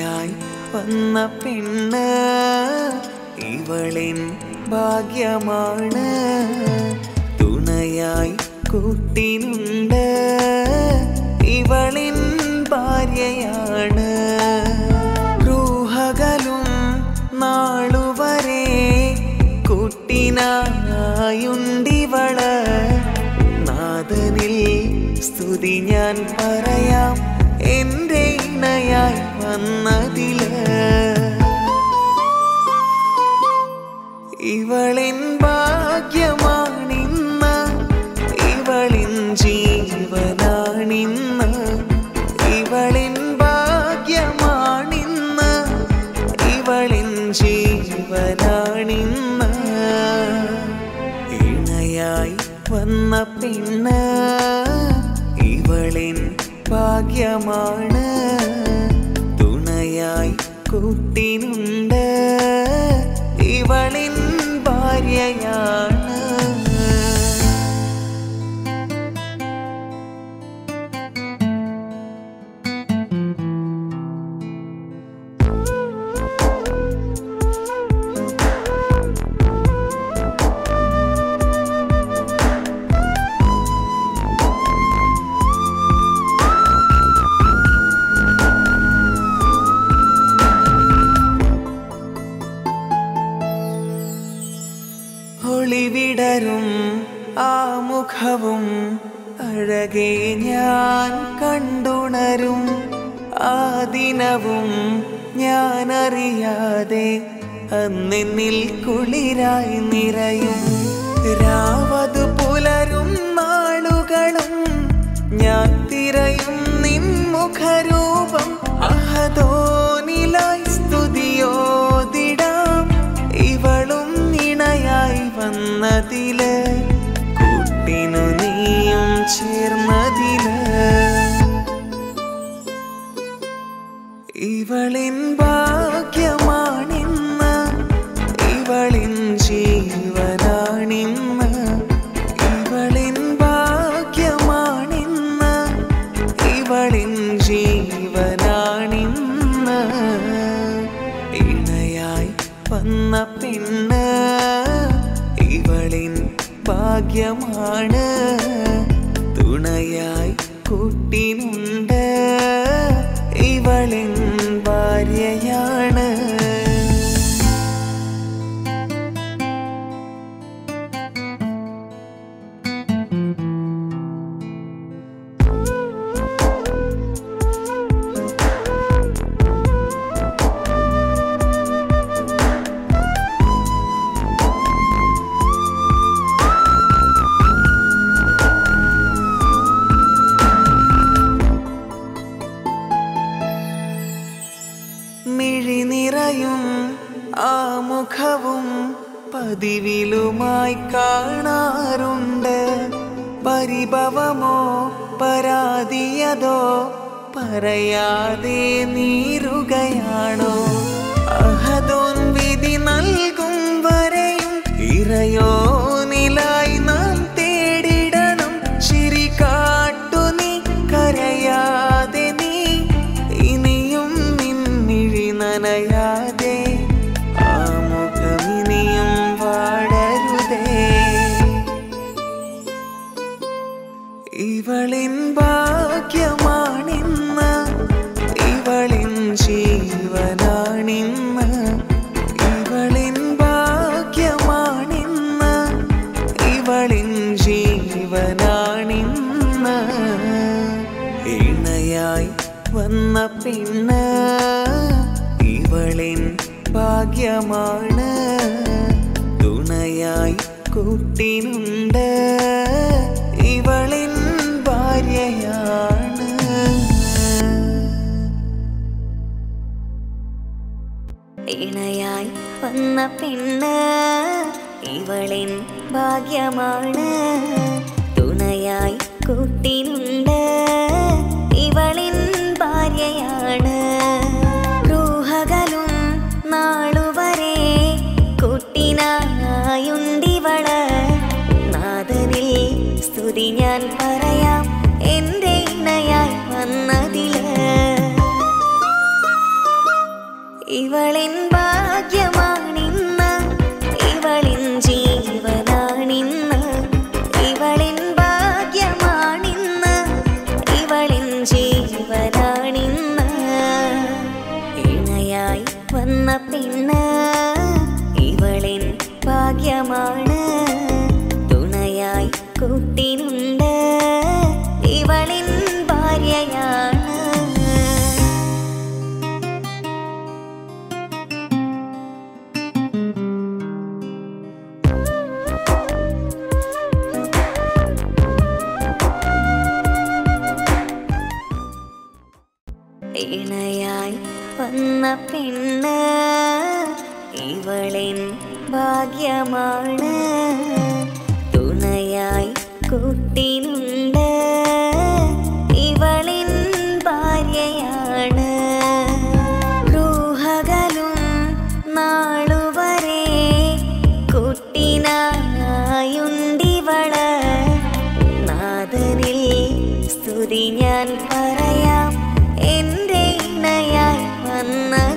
ഇണയായി വന്ന പെണ്ണ് ഇവളിൻ ഭാഗ്യമാണ് തുണയായി കൂട്ടിനുണ്ട് ഇവളിൻ ഭാര്യയാണ് റൂഹകലും നാളുവരെ കുട്ടിനായുണ്ടിവള് നാദനിൽ സ്തുതി ഞാൻ പറയാം എൻ്റെ ഇണയായി വന്നതില് ഇവളിൻ ഭാഗ്യമാണിന്ന് ഇവളിൻ ജീവനാണിന്ന് ഇവളിൻ ഭാഗ്യമാണിന്ന് ഇവളിൻ ജീവനാണിന്ന് ഇണയായി വന്ന പെണ്ണ് ഇവളിൻ ഭാഗ്യമാണ് തുണയായി കൂട്ടിനുണ്ട് ഇവളിൻ ഭാര്യയാണ് ഒളിവിടരും ആ മുഖവും അഴകെ ഞാൻ കണ്ടുണരും ആ ദിനവും ഞാൻ അറിയാതെ അന്നെന്നിൽ കുളിരായി നിറയും രാവതു പുലരും നാളുകളും ഞാൻ തിരയും നിൻ മുഖരൂപം അഹദോനിലായി സ്തുതിയോതിടാം ഇവളും ഇണയായി വന്നതില് കൂട്ടിനു നീയും ചേർന്നതില് ഇവളിൻ ഭാഗ്യമാണിന്ന് ഇവളിൻ ജീവനാണിന്ന് ഇവളിൻ ഭാഗ്യമാണിന്ന് ഇവളിൻ ജീവനാണിന്ന് ഇണയായി വന്ന പെണ്ണ് ഇവളിൻ ഭാഗ്യമാണ് തുണയായി കൂട്ടിനുണ്ട് ഇവളിൻ ഭാര്യയാണ് മിഴി നിറയും ആ മുഖവും പതിവിലുമായി കാണാറുണ്ട് പരിഭവമോ പരാതിയതോ പറയാതെ നീറുകയാണോ അഹദോൻ വിധി നൽകും വരെയും ഇറയോനിലായി നാം തേടിടണം ചിരി കാട്ടു നീ കരയാതെ നീ ഇനിയും നിന്നിഴി നനയാതെ ആ മുഖമിനിയും വാടരുതേ ഇവളിൻ ഭാഗ്യമാണിന്ന് ഇവളിൻ ജീവനാണിന്ന് ഇവളിൻ ഭാഗ്യമാണിന്ന് ഇവളിൻ ജീവനാണിന്ന് ഇണയായി വന്ന പെണ്ണ് ഇവളിൻ ഭാഗ്യമാണ് തുണയായി കൂട്ടിനുണ്ട് ഇവളിൻ ഭാര്യയാണ് ഇണയായി വന്ന പെണ്ണ് ഇവളിൻ ഭാഗ്യമാണ് തുണയായി കൂട്ടിനുണ്ട് ഇവളിൻ ഭാര്യയാണ് റൂഹകലും നാളുവരെ കുട്ടിനായുണ്ടിവള് നാദനിൽ സ്തുതി ഞാൻ പറയാം എൻ്റെ ഇണയായി വന്നതില് ഇവളിൻ ഭാഗ്യമാണിന്ന് ഇവളിൻ ജീവനാണിന്ന് ഇവളിൻ ഭാഗ്യമാണിന്ന് ഇവളിൻ ജീവനാണിന്ന് ഇണയായി വന്ന പെണ്ണ് ഇവളിൻ ഭാഗ്യമാണ് തുണയായി കൂട്ടിനുണ്ട് ഇവളിൻ ഭാര്യയാണ് ഇണയായി വന്ന പെണ്ണ് ഇവളിൻ ഭാഗ്യമാണ് തുണയായി കൂട്ടിനുണ്ട് ഇവളിൻ ഭാര്യയാണ് റൂഹകലും നാളുവരെ കുട്ടിനായുണ്ടിവള് നാദനിൽ സ്തുതി ഞാൻ പറയാം എൻ്റെ ഇണയായി വന്ന